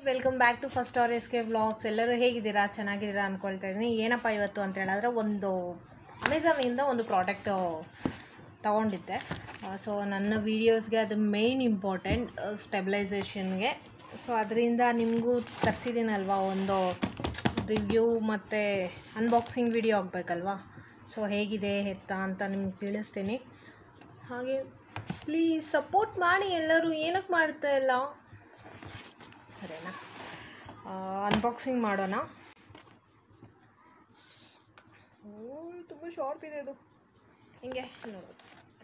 Welcome back to first R S K vlogs ಎಲ್ಲರೂ ಹೇಗಿದ್ದೀರಾ ಚೆನ್ನಾಗಿದ್ದೀರಾ ಅಂದ್ಕೊಳ್ತಾ ಇದ್ದೀನಿ ಏನಪ್ಪ ಇವತ್ತು ಅಂತ ಹೇಳಿದ್ರೆ ಒಂದು ಅಮೆಝಾನಿಂದ ಒಂದು ಪ್ರಾಡಕ್ಟ್ ತೊಗೊಂಡಿದ್ದೆ ಸೊ ನನ್ನ ವೀಡಿಯೋಸ್ಗೆ ಅದು ಮೇಯ್ನ್ ಇಂಪಾರ್ಟೆಂಟ್ ಸ್ಟೆಬಿಲೈಸೇಷನ್ಗೆ ಸೊ ಅದರಿಂದ ನಿಮಗೂ ತರಿಸಿದ್ದೀನಲ್ವಾ ಒಂದು ರಿವ್ಯೂ ಮತ್ತು ಅನ್ಬಾಕ್ಸಿಂಗ್ ವಿಡಿಯೋ ಆಗಬೇಕಲ್ವಾ ಸೊ ಹೇಗಿದೆ ಎತ್ತ ಅಂತ ನಿಮ್ಗೆ ತಿಳಿಸ್ತೀನಿ ಹಾಗೆ ಪ್ಲೀಸ್ ಸಪೋರ್ಟ್ ಮಾಡಿ ಎಲ್ಲರೂ ಏನಕ್ಕೆ ಮಾಡ್ತಾ ಇಲ್ಲ ಸರಿನಾ ಅನ್ಬಾಕ್ಸಿಂಗ್ ಮಾಡೋಣ ಓ ತುಂಬ ಶಾರ್ಪ್ ಇದೆ ಅದು ಹಿಂಗೆ ನೋಡೋದು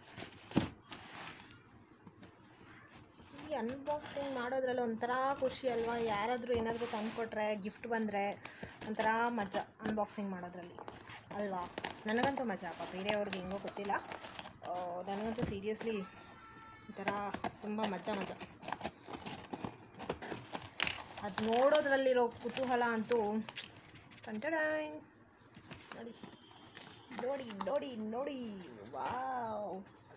ಈ ಅನ್ಬಾಕ್ಸಿಂಗ್ ಮಾಡೋದ್ರಲ್ಲಿ ಒಂಥರ ಖುಷಿ ಅಲ್ವಾ ಯಾರಾದರೂ ಏನಾದರೂ ತಂದುಕೊಟ್ರೆ ಗಿಫ್ಟ್ ಬಂದರೆ ಒಂಥರ ಮಜಾ ಅನ್ಬಾಕ್ಸಿಂಗ್ ಮಾಡೋದ್ರಲ್ಲಿ ಅಲ್ವಾ ನನಗಂತೂ ಮಜಾ ಅಪ್ಪ ಬೇರೆಯವ್ರಿಗೆ ಹೆಂಗೋ ಗೊತ್ತಿಲ್ಲ ಆ, ನನಗಂತೂ ಸೀರಿಯಸ್ಲಿ ಒಂಥರ ತುಂಬ ಮಜಾ ಮಜಾ ಅದು ನೋಡೋದ್ರಲ್ಲಿರೋ ಕುತೂಹಲ ಅಂತೂ ಕಂಟಡಾಯ್ ನೋಡಿ ನೋಡಿ ನೋಡಿ ನೋಡಿ ವಾವ್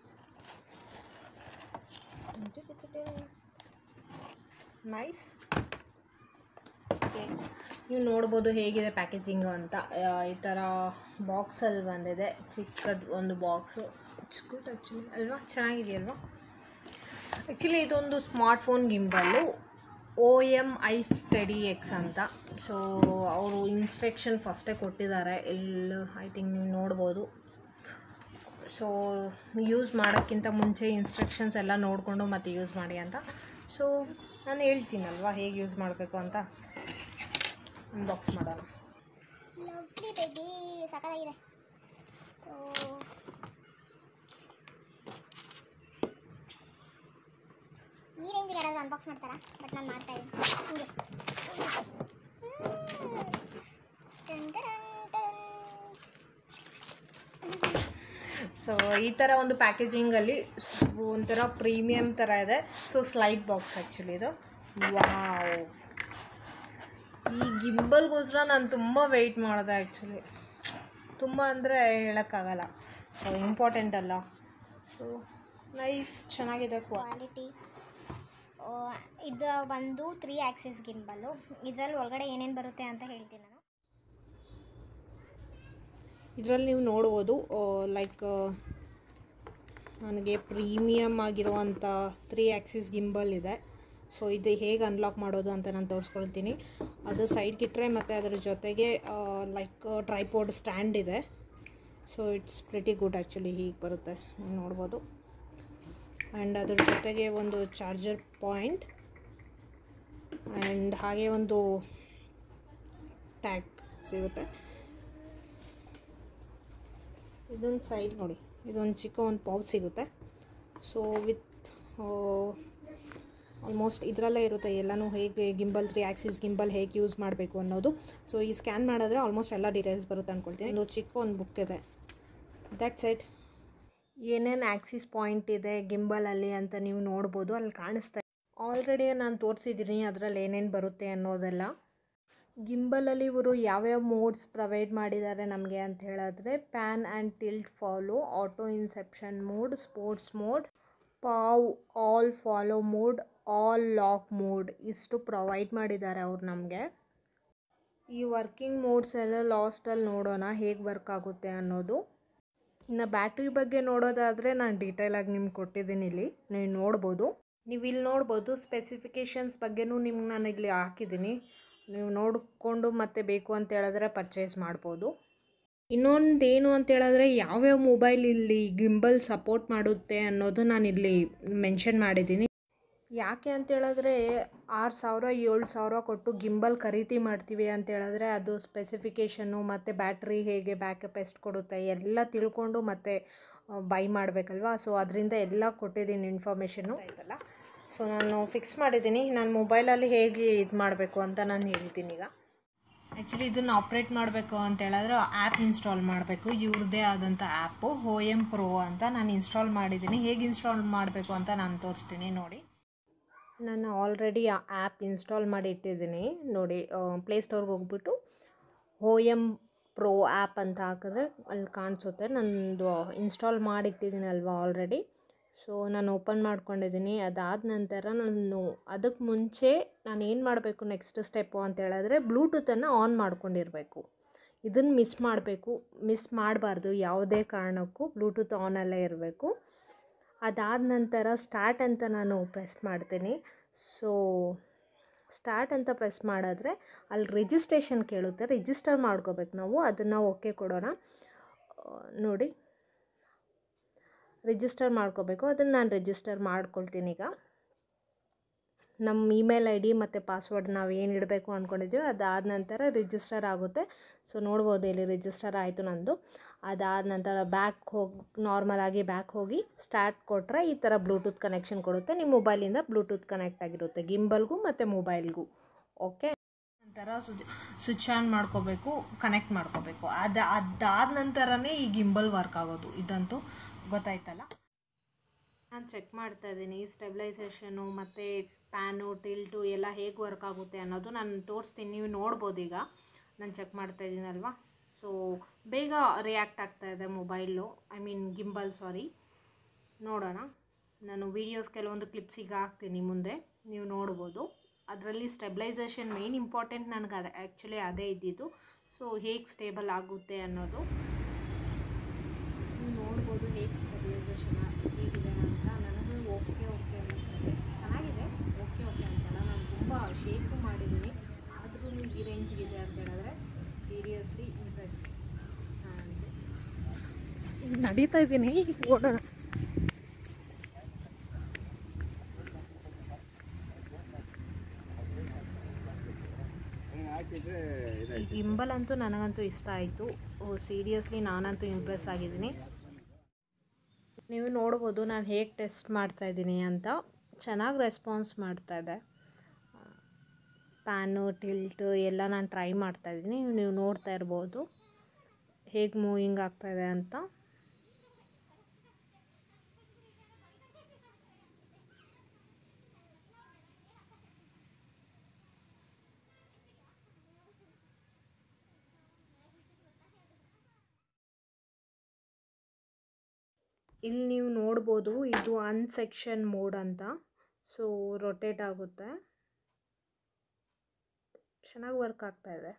ನೈಸ್ ಓಕೆ ನೀವು ನೋಡ್ಬೋದು ಹೇಗಿದೆ ಪ್ಯಾಕೇಜಿಂಗು ಅಂತ ಆ, ಈ ಥರ ಬಾಕ್ಸಲ್ಲಿ ಬಂದಿದೆ ಚಿಕ್ಕದು ಒಂದು ಬಾಕ್ಸು ಗುಡ್ ಆ್ಯಕ್ಚುಲಿ ಅಲ್ವಾ ಚೆನ್ನಾಗಿದೆಯಲ್ವಾ ಆ್ಯಕ್ಚುಲಿ ಇದೊಂದು smart phone gimbal Hohem iSteady X ಅಂತ ಸೊ ಅವರು ಇನ್ಸ್ಟ್ರಕ್ಷನ್ ಫಸ್ಟೇ ಕೊಟ್ಟಿದ್ದಾರೆ ಎಲ್ಲ ಐ ಥಿಂಕ್ ನೀವು ನೋಡ್ಬೋದು ಸೊ ಯೂಸ್ ಮಾಡೋಕ್ಕಿಂತ ಮುಂಚೆ ಇನ್ಸ್ಟ್ರಕ್ಷನ್ಸ್ ಎಲ್ಲ ನೋಡಿಕೊಂಡು ಮತ್ತೆ ಯೂಸ್ ಮಾಡಿ ಅಂತ ಸೊ ನಾನು ಹೇಳ್ತೀನಲ್ವಾ ಹೇಗೆ ಯೂಸ್ ಮಾಡಬೇಕು ಅಂತ ಅನ್ಬಾಕ್ಸ್ ಮಾಡೋಣ ಲವ್ಲಿ ಬೇಬಿ ಸಕ್ಕತ್ತಾಗಿದೆ ಸೊ ಈ ರೇಂಜಿಗೆ ಯಾರಾದರೂ ಅನ್ಬಾಕ್ಸ್ ಮಾಡ್ತಾರಾ ಬಟ್ ನಾನು ಮಾಡ್ತಾ ಇದ್ದೀನಿ ಹಿಂಗೆ ಟನ್ ಟನ್ ಟನ್. ಸೊ ಈ ಥರ ಒಂದು ಪ್ಯಾಕೇಜಿಂಗಲ್ಲಿ ಒಂಥರ ಪ್ರೀಮಿಯಮ್ ಥರ ಇದೆ ಸೊ ಸ್ಲೈಡ್ ಬಾಕ್ಸ್ ಆ್ಯಕ್ಚುಲಿ ಇದು ವಾವ್ ಈ ಗಿಂಬಲ್ಗೋಸ್ಕರ ನಾನು ತುಂಬ ವೆಯ್ಟ್ ಮಾಡಿದೆ ಆ್ಯಕ್ಚುಲಿ ತುಂಬ ಅಂದರೆ ಹೇಳೋಕ್ಕಾಗಲ್ಲ ಸೊ ಇಂಪಾರ್ಟೆಂಟ್ ಅಲ್ಲ ಸೊ ನೈಸ್ ಚೆನ್ನಾಗಿದೆ ಕ್ವಾ ಕ್ವಾಲಿಟಿ ಇದು ಒಂದು ತ್ರೀ ಆ್ಯಕ್ಸಿಸ್ ಗಿಂಬಲ್ಲು ಇದರಲ್ಲಿ ಒಳಗಡೆ ಏನೇನು ಬರುತ್ತೆ ಅಂತ ಹೇಳ್ತೀನಿ ನಾನು ಇದರಲ್ಲಿ ನೀವು ನೋಡ್ಬೋದು ಲೈಕ್ ನನಗೆ ಪ್ರೀಮಿಯಮ್ ಆಗಿರುವಂಥ ತ್ರೀ ಆ್ಯಕ್ಸಿಸ್ ಗಿಂಬಲ್ ಇದೆ ಸೊ ಇದು ಹೇಗೆ ಅನ್ಲಾಕ್ ಮಾಡೋದು ಅಂತ ನಾನು ತೋರಿಸ್ಕೊಳ್ತೀನಿ ಅದು ಸೈಡ್ಗೆ ಇಟ್ಟರೆ ಮತ್ತು ಅದರ ಜೊತೆಗೆ ಲೈಕ್ ಟ್ರೈಪೋರ್ಡ್ ಸ್ಟ್ಯಾಂಡ್ ಇದೆ so it's pretty good actually ಹೀಗೆ ಬರುತ್ತೆ ನೀವು ನೋಡ್ಬೋದು ಆ್ಯಂಡ್ ಅದ್ರ ಜೊತೆಗೆ ಒಂದು ಚಾರ್ಜರ್ ಪಾಯಿಂಟ್ ಆ್ಯಂಡ್ ಹಾಗೆ ಒಂದು ಟ್ಯಾಗ್ ಸಿಗುತ್ತೆ ಇದೊಂದು ಸೈಡ್ ನೋಡಿ ಇದೊಂದು ಚಿಕ್ಕ ಒಂದು ಪೌಚ್ ಸಿಗುತ್ತೆ ಸೊ ವಿತ್ ಆಲ್ಮೋಸ್ಟ್ ಇದರಲ್ಲೇ ಇರುತ್ತೆ ಎಲ್ಲನೂ ಹೇಗೆ ಗಿಂಬಲ್ ತ್ರೀ ಆ್ಯಕ್ಸಿಸ್ ಗಿಂಬಲ್ ಹೇಗೆ ಯೂಸ್ ಮಾಡಬೇಕು ಅನ್ನೋದು ಸೊ ಈ ಸ್ಕ್ಯಾನ್ ಮಾಡಿದ್ರೆ ಆಲ್ಮೋಸ್ಟ್ ಎಲ್ಲ ಡೀಟೇಲ್ಸ್ ಬರುತ್ತೆ ಅಂದ್ಕೊಳ್ತೀನಿ ಒಂದು ಚಿಕ್ಕ ಒಂದು ಬುಕ್ ಇದೆ ದಟ್ಸ್ ಇಟ್ ಏನೇನು ಆ್ಯಕ್ಸಿಸ್ ಪಾಯಿಂಟ್ ಇದೆ ಗಿಂಬಲಲ್ಲಿ ಅಂತ ನೀವು ನೋಡ್ಬೋದು ಅಲ್ಲಿ ಕಾಣಿಸ್ತಾ ಆಲ್ರೆಡಿ ನಾನು ತೋರಿಸಿದ್ದೀನಿ ಅದರಲ್ಲಿ ಏನೇನು ಬರುತ್ತೆ ಅನ್ನೋದೆಲ್ಲ ಗಿಂಬಲಲ್ಲಿ ಇವರು ಯಾವ್ಯಾವ ಮೋಡ್ಸ್ ಪ್ರೊವೈಡ್ ಮಾಡಿದ್ದಾರೆ ನಮಗೆ ಅಂತ ಹೇಳಿದ್ರೆ pan and tilt follow auto inception mode sports mode POV all follow mode all lock mode ಇಷ್ಟು ಪ್ರೊವೈಡ್ ಮಾಡಿದ್ದಾರೆ ಅವ್ರು ನಮಗೆ ಈ ವರ್ಕಿಂಗ್ ಮೋಡ್ಸ್ ಎಲ್ಲ ಲಾಸ್ಟಲ್ಲಿ ನೋಡೋಣ ಹೇಗೆ ವರ್ಕ್ ಆಗುತ್ತೆ ಅನ್ನೋದು ಇನ್ನು ಬ್ಯಾಟ್ರಿ ಬಗ್ಗೆ ನೋಡೋದಾದರೆ ನಾನು ಡೀಟೇಲಾಗಿ ನಿಮ್ಗೆ ಕೊಟ್ಟಿದ್ದೀನಿ ಇಲ್ಲಿ ನೀವು ನೋಡ್ಬೋದು ನೀವು ಇಲ್ಲಿ ನೋಡ್ಬೋದು ಸ್ಪೆಸಿಫಿಕೇಷನ್ಸ್ ಬಗ್ಗೆನೂ ನಿಮ್ಗೆ ನಾನು ಇಲ್ಲಿ ಹಾಕಿದ್ದೀನಿ ನೀವು ನೋಡಿಕೊಂಡು ಮತ್ತೆ ಬೇಕು ಅಂತ ಹೇಳಿದ್ರೆ ಪರ್ಚೇಸ್ ಮಾಡ್ಬೋದು ಇನ್ನೊಂದೇನು ಅಂತ ಹೇಳಿದ್ರೆ ಯಾವ್ಯಾವ ಮೊಬೈಲ್ ಇಲ್ಲಿ ಗಿಂಬಲ್ ಸಪೋರ್ಟ್ ಮಾಡುತ್ತೆ ಅನ್ನೋದು ನಾನು ಇಲ್ಲಿ ಮೆನ್ಷನ್ ಮಾಡಿದ್ದೀನಿ ಯಾಕೆ ಅಂತ ಹೇಳಿದ್ರೆ ಆರು ಸಾವಿರ ಏಳು ಸಾವಿರ ಕೊಟ್ಟು ಗಿಂಬಲ್ ಖರೀದಿ ಮಾಡ್ತೀವಿ ಅಂತ ಹೇಳಿದ್ರೆ ಅದು ಸ್ಪೆಸಿಫಿಕೇಷನ್ನು ಮತ್ತು ಬ್ಯಾಟ್ರಿ ಹೇಗೆ ಬ್ಯಾಕಪ್ ಎಷ್ಟು ಕೊಡುತ್ತೆ ಎಲ್ಲ ತಿಳ್ಕೊಂಡು ಮತ್ತೆ ಬೈ ಮಾಡಬೇಕಲ್ವಾ ಸೊ ಅದರಿಂದ ಎಲ್ಲ ಕೊಟ್ಟಿದ್ದೀನಿ ಇನ್ಫಾರ್ಮೇಷನ್ನು ಆಯ್ತಲ್ಲ ಸೊ ನಾನು ಫಿಕ್ಸ್ ಮಾಡಿದ್ದೀನಿ ನಾನು ಮೊಬೈಲಲ್ಲಿ ಹೇಗೆ ಇದು ಮಾಡಬೇಕು ಅಂತ ನಾನು ಹೇಳ್ತೀನಿ ಈಗ ಆ್ಯಕ್ಚುಲಿ ಇದನ್ನು ಆಪ್ರೇಟ್ ಮಾಡಬೇಕು ಅಂತ ಹೇಳಿದ್ರೆ ಆ್ಯಪ್ ಇನ್ಸ್ಟಾಲ್ ಮಾಡಬೇಕು ಇವ್ರದ್ದೇ ಆದಂಥ ಆ್ಯಪು ಹೋ ಎಮ್ ಪ್ರೋ ಅಂತ ನಾನು ಇನ್ಸ್ಟಾಲ್ ಮಾಡಿದ್ದೀನಿ ಹೇಗೆ ಇನ್ಸ್ಟಾಲ್ ಮಾಡಬೇಕು ಅಂತ ನಾನು ತೋರಿಸ್ತೀನಿ ನೋಡಿ ನಾನು ಆಲ್ರೆಡಿ ಆ ಆ್ಯಪ್ ಇನ್ಸ್ಟಾಲ್ ಮಾಡಿ ಇಟ್ಟಿದ್ದೀನಿ ನೋಡಿ ಪ್ಲೇಸ್ಟೋರ್ಗೆ ಹೋಗ್ಬಿಟ್ಟು ಹೋ ಎಮ್ ಪ್ರೋ ಆ್ಯಪ್ ಅಂತ ಹಾಕಿದ್ರೆ ಅಲ್ಲಿ ಕಾಣಿಸುತ್ತೆ ನಂದು ಇನ್ಸ್ಟಾಲ್ ಮಾಡಿಟ್ಟಿದ್ದೀನಿ ಅಲ್ವಾ ಆಲ್ರೆಡಿ ಸೊ ನಾನು ಓಪನ್ ಮಾಡ್ಕೊಂಡಿದ್ದೀನಿ ಅದಾದ ನಂತರ ನಾನು ಅದಕ್ಕೆ ಮುಂಚೆ ನಾನು ಏನು ಮಾಡಬೇಕು ನೆಕ್ಸ್ಟ್ ಸ್ಟೆಪ್ಪು ಅಂತ ಹೇಳಿದ್ರೆ ಬ್ಲೂಟೂತನ್ನು ಆನ್ ಮಾಡ್ಕೊಂಡಿರಬೇಕು ಇದನ್ನು ಮಿಸ್ ಮಾಡಬೇಕು ಮಿಸ್ ಮಾಡಬಾರ್ದು ಯಾವುದೇ ಕಾರಣಕ್ಕೂ ಬ್ಲೂಟೂತ್ ಆನಲ್ಲೇ ಇರಬೇಕು ಅದಾದ ನಂತರ ಸ್ಟಾರ್ಟ್ ಅಂತ ನಾನು ಪ್ರೆಸ್ ಮಾಡ್ತೀನಿ ಸೊ ಸ್ಟಾರ್ಟ್ ಅಂತ ಪ್ರೆಸ್ ಮಾಡಿದ್ರೆ ಅಲ್ಲಿ ರಿಜಿಸ್ಟ್ರೇಷನ್ ಕೇಳುತ್ತೆ ರಿಜಿಸ್ಟರ್ ಮಾಡ್ಕೋಬೇಕು ನಾವು ಅದನ್ನು ಓಕೆ ಕೊಡೋಣ ಆ, ನೋಡಿ ರಿಜಿಸ್ಟರ್ ಮಾಡ್ಕೋಬೇಕು ಅದನ್ನು ನಾನು ರಿಜಿಸ್ಟರ್ ಮಾಡ್ಕೊಳ್ತೀನಿ ಈಗ ನಮ್ಮ ಇಮೇಲ್ ಐ ಡಿ ಮತ್ತು ಪಾಸ್ವರ್ಡ್ ನಾವು ಏನು ಇಡಬೇಕು ಅಂದ್ಕೊಂಡಿದ್ದೀವಿ ಅದಾದ ನಂತರ ರಿಜಿಸ್ಟರ್ ಆಗುತ್ತೆ ಸೊ ನೋಡ್ಬೋದು ಇಲ್ಲಿ ರಿಜಿಸ್ಟರ್ ಆಯಿತು ನಂದು ಅದಾದ ನಂತರ ಬ್ಯಾಕ್ ಹೋಗಿ ನಾರ್ಮಲ್ ಆಗಿ ಬ್ಯಾಕ್ ಹೋಗಿ ಸ್ಟಾರ್ಟ್ ಕೊಟ್ಟರೆ ಈ ಥರ ಬ್ಲೂಟೂತ್ ಕನೆಕ್ಷನ್ ಕೊಡುತ್ತೆ ನಿಮ್ಮ ಮೊಬೈಲಿಂದ ಬ್ಲೂಟೂತ್ ಕನೆಕ್ಟ್ ಆಗಿರುತ್ತೆ ಗಿಂಬಲ್ಗೂ ಮತ್ತು ಮೊಬೈಲ್ಗೂ ಓಕೆ ನಂತರ ಸ್ವಿಚ್ ಆನ್ ಮಾಡ್ಕೋಬೇಕು ಕನೆಕ್ಟ್ ಮಾಡ್ಕೋಬೇಕು ಅದು ಅದಾದ ನಂತರನೇ ಈ ಗಿಂಬಲ್ ವರ್ಕ್ ಆಗೋದು ಇದಂತೂ ಗೊತ್ತಾಯ್ತಲ್ಲ ನಾನು ಚೆಕ್ ಮಾಡ್ತಾ ಇದ್ದೀನಿ ಸ್ಟೆಬಿಲೈಸೇಷನು ಮತ್ತು ಪ್ಯಾನು ಟಿಲ್ಟು ಎಲ್ಲ ಹೇಗೆ ವರ್ಕ್ ಆಗುತ್ತೆ ಅನ್ನೋದು ನಾನು ತೋರಿಸ್ತೀನಿ ನೀವು ನೋಡ್ಬೋದು ಈಗ ನಾನು ಚೆಕ್ ಮಾಡ್ತಾ ಇದ್ದೀನಲ್ವಾ ಸೊ ಬೇಗ ರಿಯಾಕ್ಟ್ ಆಗ್ತಾ ಇದೆ mobile I mean gimbal sorry ನೋಡೋಣ ನಾನು ವೀಡಿಯೋಸ್ ಕೆಲವೊಂದು ಕ್ಲಿಪ್ಸಿಗೆ ಹಾಕ್ತೀನಿ ಮುಂದೆ ನೀವು ನೋಡ್ಬೋದು ಅದರಲ್ಲಿ ಸ್ಟೆಬಿಲೈಸೇಷನ್ ಮೇನ್ ಇಂಪಾರ್ಟೆಂಟ್ ನನಗೆ ಅದೇ ಆ್ಯಕ್ಚುಲಿ ಅದೇ ಇದ್ದಿದ್ದು ಸೊ ಹೇಗೆ ಸ್ಟೇಬಲ್ ಆಗುತ್ತೆ ಅನ್ನೋದು ನೀವು ನೋಡ್ಬೋದು ಹೇಗೆ ಸ್ಟೆಬಿಲೈಸೇಷನ್ ಹೇಗಿದೆ ಅಂತ ನನಗೂ ಓಕೆ ಓಕೆ ಅನ್ನಿಸ್ತದೆ ಚೆನ್ನಾಗಿದೆ ಓಕೆ ಓಕೆ ಅಂತಲ್ಲ ನಾನು ತುಂಬ ಶೇಕು ಮಾಡಿದ್ದೀನಿ ಆದ್ರೂ ಈ ರೇಂಜ್ಗಿದೆ ಅಂತ ಹೇಳಿದ್ರೆ ಸೀರಿಯಸ್ಲಿ ಇಂಟ್ರೆಸ್ಟ್ ನಡೀತಾ ಇದ್ದೀನಿ ಓಡೋಣ ಈ ಗಿಂಬಲ್ ಅಂತೂ ನನಗಂತೂ ಇಷ್ಟ ಆಯಿತು ಸೀರಿಯಸ್ಲಿ ನಾನಂತೂ ಇಂಪ್ರೆಸ್ ಆಗಿದ್ದೀನಿ ನೀವು ನೋಡ್ಬೋದು ನಾನು ಹೇಗೆ ಟೆಸ್ಟ್ ಮಾಡ್ತಾ ಇದ್ದೀನಿ ಅಂತ ಚೆನ್ನಾಗಿ ರೆಸ್ಪಾನ್ಸ್ ಮಾಡ್ತಾ ಇದೆ ಪ್ಯಾನು ಟಿಲ್ಟು ಎಲ್ಲ ನಾನು ಟ್ರೈ ಮಾಡ್ತಾ ಇದ್ದೀನಿ ನೀವು ನೋಡ್ತಾ ಇರ್ಬೋದು ಹೇಗೆ ಮೂವಿಂಗ್ ಆಗ್ತಾಯಿದೆ ಅಂತ ಇಲ್ಲಿ ನೀವು ನೋಡ್ಬೋದು ಇದು ಅನ್ಸೆಕ್ಷನ್ ಮೋಡ್ ಅಂತ ಸೊ ರೊಟೇಟ್ ಆಗುತ್ತೆ ಚೆನ್ನಾಗಿ ವರ್ಕ್ ಆಗ್ತಾ ಇದೆ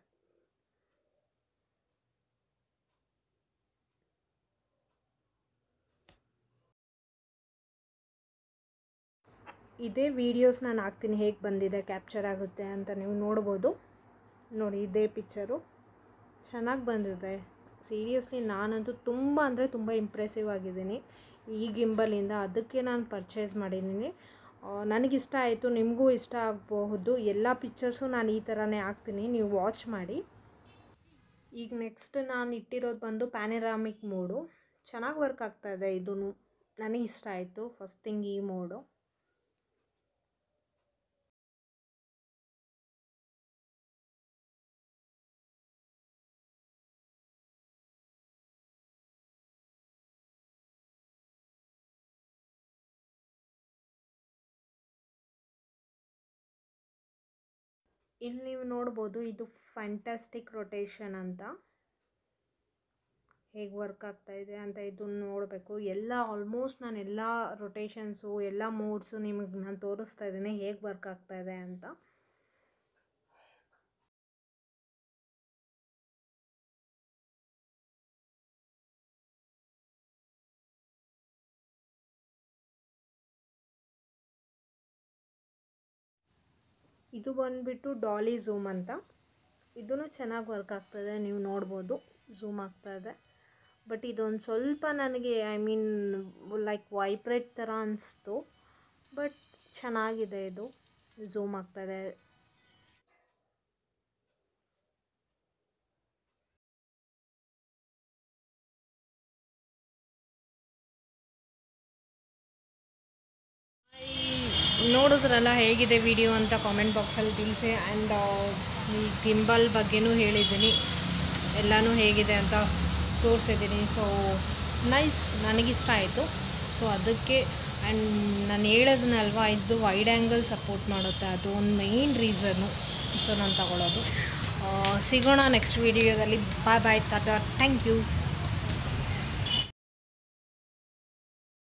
ಇದೇ ವೀಡಿಯೋಸ್ ನಾನು ಹಾಕ್ತೀನಿ ಹೇಗೆ ಬಂದಿದೆ ಕ್ಯಾಪ್ಚರ್ ಆಗುತ್ತೆ ಅಂತ ನೀವು ನೋಡ್ಬೋದು ನೋಡಿ ಇದೇ ಪಿಕ್ಚರು ಚೆನ್ನಾಗಿ ಬಂದಿದೆ ಸೀರಿಯಸ್ಲಿ ನಾನಂತೂ ತುಂಬ ಅಂದರೆ ತುಂಬ ಇಂಪ್ರೆಸಿವ್ ಆಗಿದ್ದೀನಿ ಈ ಗಿಂಬಲಿಂದ ಅದಕ್ಕೆ ನಾನು ಪರ್ಚೇಸ್ ಮಾಡಿದ್ದೀನಿ ನನಗಿಷ್ಟ ಆಯಿತು ನಿಮಗೂ ಇಷ್ಟ ಆಗಬಹುದು ಎಲ್ಲ ಪಿಕ್ಚರ್ಸು ನಾನು ಈ ಥರನೇ ಹಾಕ್ತೀನಿ ನೀವು ವಾಚ್ ಮಾಡಿ ಈಗ ನೆಕ್ಸ್ಟ್ ನಾನು ಇಟ್ಟಿರೋದು ಬಂದು ಪ್ಯಾನೆರಾಮಿಕ್ ಮೋಡು ಚೆನ್ನಾಗಿ ವರ್ಕ್ ಆಗ್ತಾಯಿದೆ ಇದೂ ನನಗೆ ಇಷ್ಟ ಆಯಿತು ಫಸ್ಟ್ ಥಿಂಗ್ ಈ ಮೋಡು ಇಲ್ಲಿ ನೀವು ನೋಡ್ಬೋದು ಇದು ಫ್ಯಾಂಟಾಸ್ಟಿಕ್ ರೊಟೇಷನ್ ಅಂತ ಹೇಗೆ ವರ್ಕ್ ಆಗ್ತಾ ಇದೆ ಅಂತ ಇದನ್ನು ನೋಡಬೇಕು ಎಲ್ಲ ಆಲ್ಮೋಸ್ಟ್ ನಾನು ಎಲ್ಲ ರೊಟೇಷನ್ಸು ಎಲ್ಲ ಮೋಡ್ಸು ನಿಮಗೆ ನಾನು ತೋರಿಸ್ತಾ ಇದ್ದೀನಿ ಹೇಗೆ ವರ್ಕ್ ಆಗ್ತಾ ಇದೆ ಅಂತ ಇದು ಬಂದುಬಿಟ್ಟು ಡಾಲಿ ಝೂಮ್ ಅಂತ ಇದೂ ಚೆನ್ನಾಗಿ ವರ್ಕ್ ಆಗ್ತದೆ ನೀವು ನೋಡ್ಬೋದು ಝೂಮ್ ಆಗ್ತಾ ಇದೆ ಬಟ್ ಇದೊಂದು ಸ್ವಲ್ಪ ನನಗೆ ಐ ಮೀನ್ ಲೈಕ್ ವೈಬ್ರೇಟ್ ಥರ ಅನಿಸ್ತು ಬಟ್ ಚೆನ್ನಾಗಿದೆ ಇದು ಝೂಮ್ ಆಗ್ತಾಯಿದೆ ನೋಡಿದ್ರಲ್ಲ ಹೇಗಿದೆ ವಿಡಿಯೋ ಅಂತ ಕಾಮೆಂಟ್ ಬಾಕ್ಸಲ್ಲಿ ತಿಳಿಸಿ ಆ್ಯಂಡ್ ಈ ಗಿಂಬಲ್ ಬಗ್ಗೆನೂ ಹೇಳಿದ್ದೀನಿ ಎಲ್ಲನೂ ಹೇಗಿದೆ ಅಂತ ತೋರಿಸಿದ್ದೀನಿ ಸೊ ನೈಸ್ ನನಗಿಷ್ಟ ಆಯಿತು ಸೊ ಅದಕ್ಕೆ ಆ್ಯಂಡ್ ನಾನು ಹೇಳೋದನ್ನಲ್ವಾ ಇದು ವೈಡ್ ಆ್ಯಂಗಲ್ ಸಪೋರ್ಟ್ ಮಾಡುತ್ತೆ ಅದು ಒಂದು ಮೇಯ್ನ್ ರೀಸನ್ನು ಸೊ ನಾನು ತಗೊಳ್ಳೋದು ಆ, ಸಿಗೋಣ ನೆಕ್ಸ್ಟ್ ವೀಡಿಯೋದಲ್ಲಿ ಬಾಯ್ ಬಾಯ್ ತಾತ ಥ್ಯಾಂಕ್ ಯು